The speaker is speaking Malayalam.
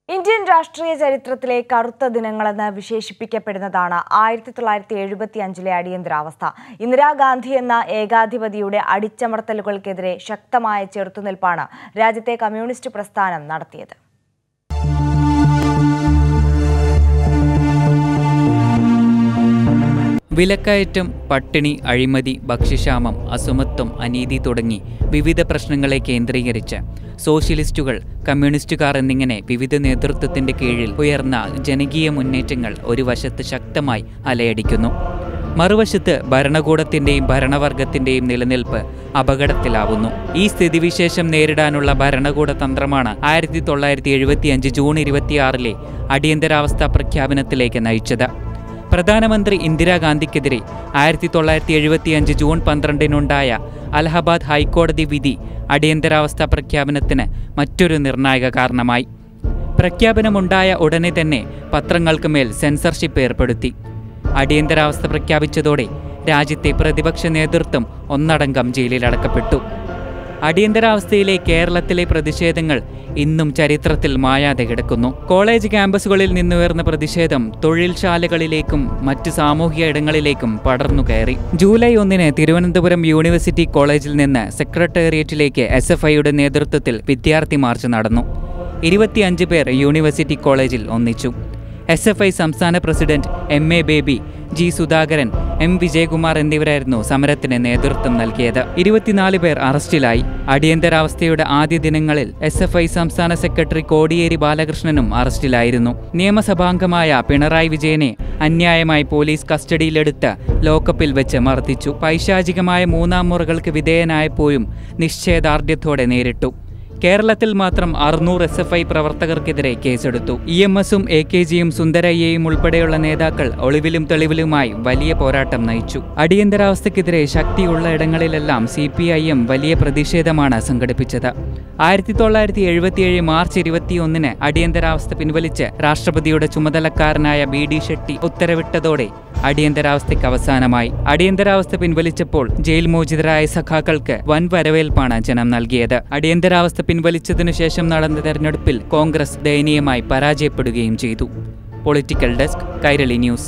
ഇന്ത്യൻ രാഷ്ട്രീയ ചരിത്രത്തിലെ കറുത്ത ദിനങ്ങളെന്ന് വിശേഷിപ്പിക്കപ്പെടുന്നതാണ് ആയിരത്തി തൊള്ളായിരത്തി എഴുപത്തി അഞ്ചിലെ അടിയന്തരാവസ്ഥ ഇന്ദിരാഗാന്ധി എന്ന ഏകാധിപതിയുടെ അടിച്ചമർത്തലുകൾക്കെതിരെ ശക്തമായ ചെറുത്തുനിൽപ്പാണ് രാജ്യത്തെ കമ്മ്യൂണിസ്റ്റ് പ്രസ്ഥാനം നടത്തിയത് വിലക്കയറ്റം പട്ടിണി അഴിമതി ഭക്ഷ്യക്ഷാമം അസമത്വം അനീതി തുടങ്ങി വിവിധ പ്രശ്നങ്ങളെ കേന്ദ്രീകരിച്ച് സോഷ്യലിസ്റ്റുകൾ കമ്മ്യൂണിസ്റ്റുകാർ എന്നിങ്ങനെ വിവിധ നേതൃത്വത്തിന്റെ കീഴിൽ ഉയർന്ന ജനകീയ മുന്നേറ്റങ്ങൾ ഒരു വശത്ത് ശക്തമായി അലയടിക്കുന്നു മറുവശത്ത് ഭരണകൂടത്തിന്റെയും ഭരണവർഗത്തിന്റെയും നിലനിൽപ്പ് അപകടത്തിലാവുന്നു ഈ സ്ഥിതിവിശേഷം നേരിടാനുള്ള ഭരണകൂട തന്ത്രമാണ് ആയിരത്തി തൊള്ളായിരത്തി എഴുപത്തിയഞ്ച് ജൂൺ ഇരുപത്തിയാറിലെ അടിയന്തരാവസ്ഥ പ്രഖ്യാപനത്തിലേക്ക് നയിച്ചത് പ്രധാനമന്ത്രി ഇന്ദിരാഗാന്ധിക്കെതിരെ ആയിരത്തി തൊള്ളായിരത്തി എഴുപത്തിയഞ്ച് ജൂൺ പന്ത്രണ്ടിനുണ്ടായ അലഹബാദ് ഹൈക്കോടതി വിധി അടിയന്തരാവസ്ഥ പ്രഖ്യാപനത്തിന് മറ്റൊരു നിർണായക കാരണമായി പ്രഖ്യാപനമുണ്ടായ ഉടനെ തന്നെ പത്രങ്ങൾക്ക് മേൽ സെൻസർഷിപ്പ് ഏർപ്പെടുത്തി അടിയന്തരാവസ്ഥ പ്രഖ്യാപിച്ചതോടെ രാജ്യത്തെ പ്രതിപക്ഷ നേതൃത്വം ഒന്നടങ്കം ജയിലിലടക്കപ്പെട്ടു അടിയന്തരാവസ്ഥയിലെ കേരളത്തിലെ പ്രതിഷേധങ്ങൾ ഇന്നും ചരിത്രത്തിൽ മായാതെ കിടക്കുന്നു കോളേജ് ക്യാമ്പസുകളിൽ നിന്നുയർന്ന പ്രതിഷേധം തൊഴിൽശാലകളിലേക്കും മറ്റ് സാമൂഹിക ഇടങ്ങളിലേക്കും പടർന്നു കയറി ജൂലൈ ഒന്നിന് തിരുവനന്തപുരം യൂണിവേഴ്സിറ്റി കോളേജിൽ നിന്ന് സെക്രട്ടേറിയറ്റിലേക്ക് എസ് എഫ് ഐയുടെ നേതൃത്വത്തിൽ വിദ്യാർത്ഥി മാർച്ച് നടന്നു ഇരുപത്തിയഞ്ച് പേർ യൂണിവേഴ്സിറ്റി കോളേജിൽ ഒന്നിച്ചു എസ് എഫ് ഐ സംസ്ഥാന president M A Baby G Sudhakaran M Vijayakumar എന്നിവരായിരുന്നു സമരത്തിന് നേതൃത്വം നൽകിയത് ഇരുപത്തിനാല് പേർ അറസ്റ്റിലായി അടിയന്തരാവസ്ഥയുടെ ആദ്യ ദിനങ്ങളിൽ എസ് എഫ് ഐ സംസ്ഥാന സെക്രട്ടറി കോടിയേരി ബാലകൃഷ്ണനും അറസ്റ്റിലായിരുന്നു നിയമസഭാംഗമായ പിണറായി വിജയനെ അന്യായമായി പോലീസ് കസ്റ്റഡിയിലെടുത്ത് ലോക്കപ്പിൽ വെച്ച് മർദ്ദിച്ചു പൈശാചികമായ മൂന്നാം മുറകൾക്ക് വിധേയനായപ്പോഴും നിശ്ചയദാർഢ്യത്തോടെ നേരിട്ടു കേരളത്തിൽ മാത്രം അറുന്നൂറ് എസ് എഫ് ഐ പ്രവർത്തകർക്കെതിരെ കേസെടുത്തു ഇ എം എസും എ കെ ജിയും സുന്ദരയ്യയും ഉൾപ്പെടെയുള്ള നേതാക്കൾ ഒളിവിലും തെളിവിലുമായി വലിയ പോരാട്ടം നയിച്ചു അടിയന്തരാവസ്ഥയ്ക്കെതിരെ ശക്തിയുള്ള ഇടങ്ങളിലെല്ലാം സി പി ഐ എം വലിയ പ്രതിഷേധമാണ് സംഘടിപ്പിച്ചത് ആയിരത്തി തൊള്ളായിരത്തി എഴുപത്തിയേഴ് മാർച്ച് ഇരുപത്തിയൊന്നിന് അടിയന്തരാവസ്ഥ പിൻവലിച്ച് രാഷ്ട്രപതിയുടെ ചുമതലക്കാരനായ ബി ഡി ഷെട്ടി ഉത്തരവിട്ടതോടെ അടിയന്തരാവസ്ഥയ്ക്ക് അവസാനമായി അടിയന്തരാവസ്ഥ പിൻവലിച്ചപ്പോൾ ജയിൽ മോചിതരായ സഖാക്കൾക്ക് വൻ വരവേൽപ്പാണ് ജനം നൽകിയത് അടിയന്തരാവസ്ഥ പിൻവലിച്ചതിനു ശേഷം നടന്ന തെരഞ്ഞെടുപ്പിൽ കോൺഗ്രസ് ദയനീയമായി പരാജയപ്പെടുകയും ചെയ്തു പൊളിറ്റിക്കൽ ഡെസ്ക് കൈരളി ന്യൂസ്